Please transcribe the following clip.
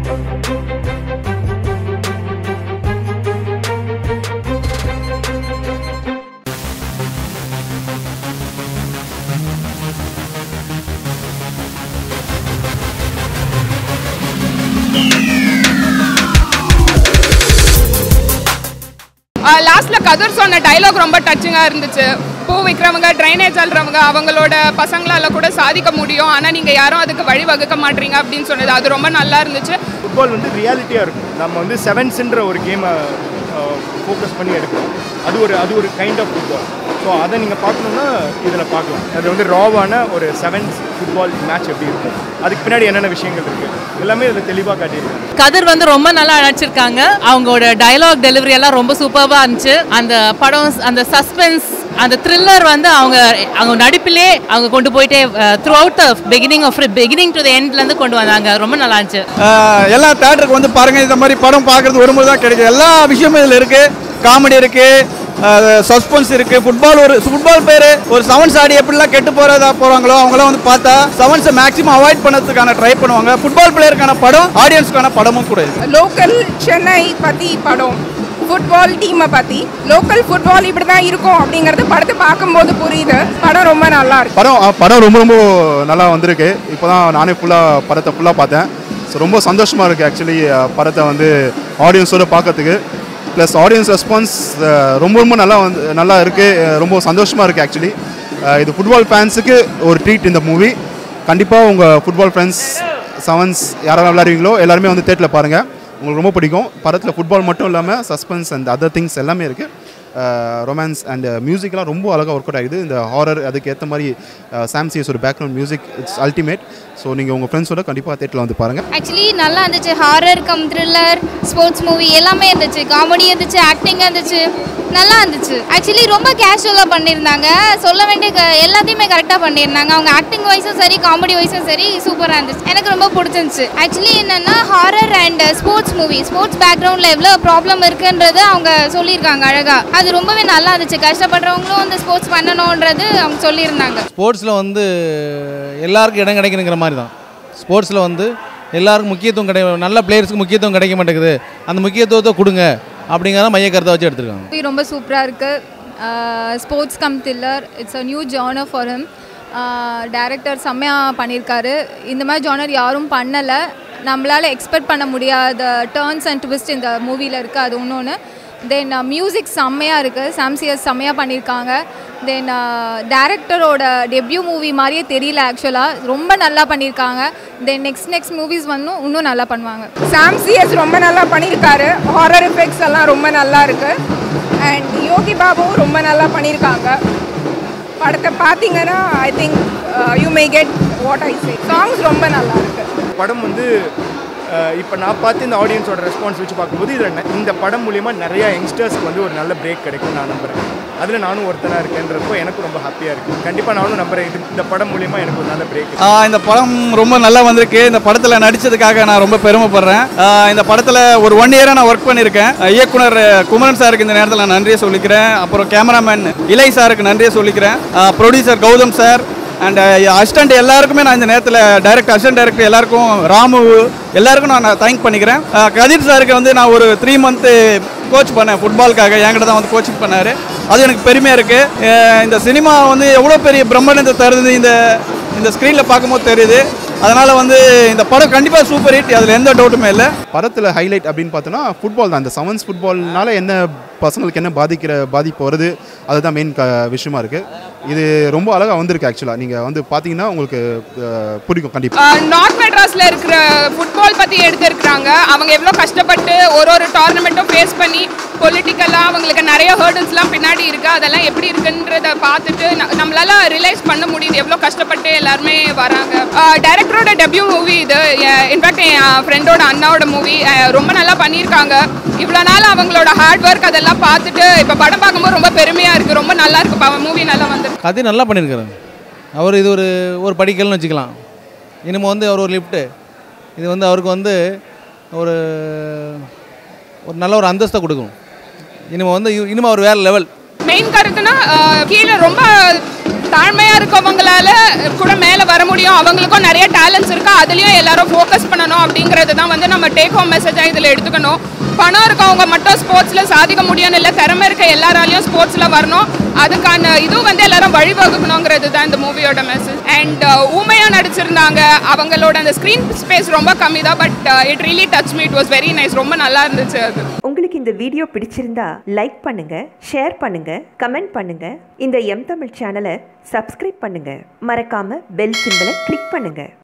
லாஸ்ட்ல கதிர் சொன்ன டைலாக் ரொம்ப டச்சிங்காக இருந்துச்சு பூ விற்கிறவங்க ட்ரைனேஜ் அல்றவங்க அவங்களோட பசங்களால கூட சாதிக்க முடியும் ஆனால் நீங்கள் யாரும் அதுக்கு வழி வகுக்க மாட்டீங்க அப்படின்னு சொன்னது அது ரொம்ப நல்லா இருந்துச்சு ஃபுட்பால் வந்து ரியாலிட்டியாக இருக்கும் நம்ம வந்து செவன்ஸ்ன்ற ஒரு கேமை ஃபோக்கஸ் பண்ணி எடுக்கிறோம் அது ஒரு அது ஒரு கைண்ட் ஆஃப் ஃபுட்பால் ஸோ அதை நீங்கள் பார்க்கணுன்னா இதில் பார்க்கலாம் அது வந்து ராவான ஒரு செவன்ஸ் ஃபுட்பால் மேட்ச் எப்படி இருக்கும் அதுக்கு பின்னாடி என்னென்ன விஷயங்கள் இருக்குது எல்லாமே இதில் தெளிவாக காட்டியிருக்காங்க கதிர் வந்து ரொம்ப நல்லா நடிச்சிருக்காங்க அவங்களோட டயலாக் டெலிவரி எல்லாம் ரொம்ப சூப்பராக இருந்துச்சு அந்த படம் அந்த சஸ்பென்ஸ் அந்த த்ரில்லர் வந்து அவங்க அவங்க நடிப்பிலே அவங்க கொண்டு போயிட்டே throughout the beginning of beginning to the எண்ட்லேருந்து கொண்டு வந்தாங்க ரொம்ப நல்லா இருந்துச்சு ஆஹ் எல்லா தேட்டருக்கு வந்து பாருங்க இந்த மாதிரி படம் பார்க்கறது ஒரு முறை தான் கிடைக்கும் எல்லா விஷயமும் இதில் இருக்கு காமெடி இருக்கு சஸ்பென்ஸ் இருக்கு ஃபுட்பால் ஒரு ஃபுட்பால் பேர் ஒரு செவன்ஸ் ஆடி எப்படிலாம் கெட்டு போறதா போறாங்களோ அவங்களாம் வந்து பார்த்தா செவன்ஸை மேக்ஸிமம் அவாய்ட் பண்ணதுக்கான ட்ரை பண்ணுவாங்க ஃபுட்பால் பிளேயருக்கான படம் ஆடியன்ஸ்க்கான படமும் கூட இது லோக்கல் சென்னை பற்றி படம் ஃபுட்பால் டீமை பற்றி லோக்கல் ஃபுட்பால் இப்படி தான் இருக்கும் அப்படிங்கிறது படத்தை பார்க்கும்போது புரியுது படம் ரொம்ப நல்லா இருக்கு படம் அஹ், படம் ரொம்ப ரொம்ப நல்லா வந்திருக்கு இப்போ தான் நானே ஃபுல்லாக படத்தை ஃபுல்லாக பார்த்தேன் ஸோ ரொம்ப சந்தோஷமாக இருக்குது ஆக்சுவலி படத்தை வந்து ஆடியன்ஸோடு பார்க்கறதுக்கு ப்ளஸ் ஆடியன்ஸ் ரெஸ்பான்ஸ் ரொம்ப ரொம்ப நல்லா வந்து நல்லா இருக்குது ரொம்ப சந்தோஷமாக இருக்குது ஆக்சுவலி இது ஃபுட்பால் ஃபேன்ஸுக்கு ஒரு ட்ரீட் இந்த மூவி கண்டிப்பாக உங்கள் ஃபுட்பால் ஃப்ரெண்ட்ஸ் செவன்ஸ் யாரெல்லாம் விளையாடுவீங்களோ எல்லாருமே வந்து தேட்டரில் பாருங்கள் உங்களுக்கு ரொம்ப பிடிக்கும் படத்தில் ஃபுட்பால் மட்டும் இல்லாமல் சஸ்பென்ஸ் அண்ட் அதர் திங்ஸ் எல்லாமே இருக்குது ரொமான்ஸ் அண்ட் மியூசிக்லாம் ரொம்ப அழகாக ஒர்க் அவுட் ஆகுது இந்த ஹாரர் அதுக்கு ஏற்ற மாதிரி சாம் சிஎஸ் ஒரு background music it's ultimate so நீங்கள் உங்கள் ஃப்ரெண்ட்ஸோட கண்டிப்பாக தேட்டரில் வந்து பாருங்கள் ஆக்சுவலி நல்லா இருந்துச்சு horror cum thriller sports movie எல்லாமே இருந்துச்சு காமெடி இருந்துச்சு ஆக்டிங் இருந்துச்சு நல்லா இருந்துச்சு ஆக்சுவலி ரொம்ப கேஷுவலாக பண்ணியிருந்தாங்க சொல்ல வேண்டிய க- எல்லாத்தையுமே கரெக்டாக பண்ணியிருந்தாங்க அவங்க ஆக்டிங் வைஸும் சரி காமெடி வைஸும் சரி சூப்பராக இருந்துச்சு எனக்கு ரொம்ப பிடிச்சிருந்துச்சு ஆக்சுவலி என்னென்னா horror and sports movie sports பேக்ரவுண்டில் எவ்வளோ ப்ராப்ளம் இருக்குன்றது அவங்க சொல்லியிருக்காங்க அழகாக அது ரொம்பவே நல்லா இருந்துச்சு கஷ்டப்படுறவங்களும் அந்த ஸ்போர்ட்ஸ் பண்ணணுன்றது அவங்க சொல்லியிருந்தாங்க ஸ்போர்ட்ஸில் வந்து எல்லாருக்கும் இடம் கிடைக்கணுங்கிற மாதிரி தான் ஸ்போர்ட்ஸில் வந்து எல்லாருக்கும் முக்கியத்துவம் கிடை நல்ல பிளேயர்ஸ்க்கு முக்கியத்துவம் கிடைக்க மாட்டேங்குது அந்த முக்கியத்துவத்தை கொடுங்க அப்படிங்கிறத மைய கருத்தை வச்சு எடுத்திருக்காங்க மூவி ரொம்ப சூப்பராக இருக்குது sports cum thriller it's a new genre for him director செம்மையாக பண்ணியிருக்காரு இந்த மாதிரி ஜானர் யாரும் பண்ணலை நம்மளால் எக்ஸ்பெக்ட் பண்ண முடியாத டேர்ன்ஸ் அண்ட் ட்விஸ்ட் இந்த மூவியில் இருக்குது அது இன்னொன்று தென் மியூசிக் செம்மையாக இருக்குது சாம்சியஸ் செம்மையாக பண்ணியிருக்காங்க தென் டேரக்டரோட டெபியூ மூவி மாதிரியே தெரியல ஆக்சுவலாக ரொம்ப நல்லா பண்ணியிருக்காங்க தென் நெக்ஸ்ட் நெக்ஸ்ட் மூவிஸ் வந்து இன்னும் நல்லா பண்ணுவாங்க சாம் சிஎஸ் ரொம்ப நல்லா பண்ணியிருக்காரு ஹாரர் எஃபெக்ட்ஸ் எல்லாம் ரொம்ப நல்லா இருக்கு அண்ட் யோகி பாபுவும் ரொம்ப நல்லா பண்ணியிருக்காங்க படத்தை பார்த்தீங்கன்னா I think you may get what I say songs ரொம்ப நல்லா இருக்கு படம் வந்து இப்போ நான் பார்த்து இந்த ஆடியன்ஸோட ரெஸ்பான்ஸ் வச்சு பார்க்கும்போது இதில் இந்த படம் மூலிமா நிறையா யங்ஸ்டர்ஸ்க்கு வந்து ஒரு நல்ல பிரேக் கிடைக்கும் நான் நம்புகிறேன் அதில் நானும் ஒருத்தனாக இருக்கேன்றப்போ எனக்கு ரொம்ப ஹாப்பியாக இருக்குது கண்டிப்பாக நானும் நம்புறேன் இது இந்த படம் மூலிமா எனக்கு ஒரு நல்ல பிரேக் ஆஹ் இந்த படம் ரொம்ப நல்லா வந்திருக்கு இந்த படத்தில் நடிச்சதுக்காக நான் ரொம்ப பெருமைப்படுறேன் ஆஹ் இந்த படத்தில் ஒரு ஒன் இயராக நான் ஒர்க் பண்ணியிருக்கேன் ஆஹ் இயக்குனர் அஹ், குமரன் சாருக்கு இந்த நேரத்தில் நான் நன்றியை சொல்லிக்கிறேன் அப்புறம் கேமராமேன் இலை சாருக்கு நன்றியை சொல்லிக்கிறேன் producer Gautham sir and assistant எல்லாருக்குமே நான் இந்த நேரத்தில் டைரக்ட் அசிஸ்டன்ட் டைரக்டர் எல்லாருக்கும் ராமு எல்லாருக்கும் நான் தேங்க் பண்ணிக்கிறேன் ஆஹ் கதிர் சாருக்கு வந்து நான் ஒரு த்ரீ மந்த்து கோச் பண்ணேன் ஃபுட்பாலுக்காக என்கிட்ட தான் வந்து கோச்சிங் பண்ணார் அது எனக்கு பெருமையாக இருக்குது இந்த சினிமா வந்து எவ்வளோ பெரிய பிரம்மாண்டத்தை தருது இந்த இந்த ஸ்க்ரீனில் பார்க்கும்போது தெரியுது அதனால் வந்து இந்த படம் கண்டிப்பாக சூப்பர் ஹிட் அதில் எந்த டவுட்டுமே இல்லை படத்தில் ஹைலைட் அப்படின்னு பார்த்தோன்னா ஃபுட்பால் தான் அந்த செவன்ஸ் ஃபுட்பால்னால என்ன பசங்களுக்கு என்ன பாதிக்கிற பாதிப்பு வருது அதுதான் மெயின் க விஷயமா இருக்குது இது ரொம்ப அழகாக வந்திருக்கு ஆக்சுவலாக நீங்கள் வந்து பார்த்தீங்கன்னா உங்களுக்கு அஹ், பிடிக்கும் கண்டிப்பாக நார்த் மெட்ராஸில் இருக்கிற ஃபுட்பால் பற்றி எடுத்திருக்கிறாங்க அவங்க எவ்வளோ கஷ்டப்பட்டு ஒரு ஒரு டோர்னமெண்ட்டும் ஃபேஸ் பண்ணி பொலிட்டிக்கலாக அவங்களுக்கு நிறைய ஹேர்டல்ஸ்லாம் பின்னாடி இருக்குது அதெல்லாம் எப்படி இருக்குன்றத பார்த்துட்டு ந- நம்மளால ரியலைஸ் பண்ண முடியுது எவ்வளோ கஷ்டப்பட்டு எல்லாருமே வராங்க டைரக்டரோட டெபியூ மூவி இது இன்ஃபேக்ட் என் ஃப்ரெண்டோட அண்ணாவோட மூவி ரொம்ப நல்லா பண்ணியிருக்காங்க இவ்வளோ நாள் அவங்களோட ஹார்ட் ஒர்க் அதெல்லாம் பார்த்துட்டு இப்போ படம் பார்க்கும்போது ரொம்ப பெருமையாக இருக்குது ரொம்ப நல்லா இருக்கு மூவி நல்லா வந்து கதை நல்லா பண்ணியிருக்காரு அவர் இது ஒரு ஒரு படிக்கல்னு வச்சுக்கலாம் இனிமே வந்து அவர் ஒரு லிஃப்ட்டு இது வந்து அவருக்கு வந்து ஒரு ஒரு நல்ல ஒரு அந்தஸ்தை கொடுக்கும் இனிமே வந்து இ- இனிமே அவர் வேறு லெவல் மெயின் கருத்துனா அஹ், கீழே ரொம்ப தாழ்மையாக இருக்கவங்களால கூட மேலே வர முடியும் அவங்களுக்கும் நிறைய டேலண்ட்ஸ் இருக்கு அதுலேயும் எல்லாரும் ஃபோக்கஸ் பண்ணணும் அப்படிங்கிறது தான் வந்து நம்ம டேக் ஹோம் மெசேஜாக இதில் எடுத்துக்கணும் பணம் இருக்கவங்க மட்டும் ஸ்போர்ட்ஸில் சாதிக்க முடியும்னு இல்லை திறமை இருக்க எல்லாராலையும் ஸ்போர்ட்ஸில் வரணும் அதுக்கான இதுவும் வந்து எல்லாரும் வழிவகுக்கணுங்கிறது தான் இந்த மூவியோட மெசேஜ் அண்ட் ஊமையாக நடிச்சிருந்தாங்க அவங்களோட அந்த ஸ்க்ரீன் ஸ்பேஸ் ரொம்ப கம்மி தான் but it really touch me it was very nice ரொம்ப நல்லா இருந்துச்சு அது உங்களுக்கு இந்த வீடியோ பிடிச்சிருந்தா லைக் பண்ணுங்க ஷேர் பண்ணுங்க கமெண்ட் பண்ணுங்க இந்த எம் தமிழ் சேனலை சப்ஸ்கிரைப் பண்ணுங்க மறக்காம பெல் சிம்பலை கிளிக் பண்ணுங்க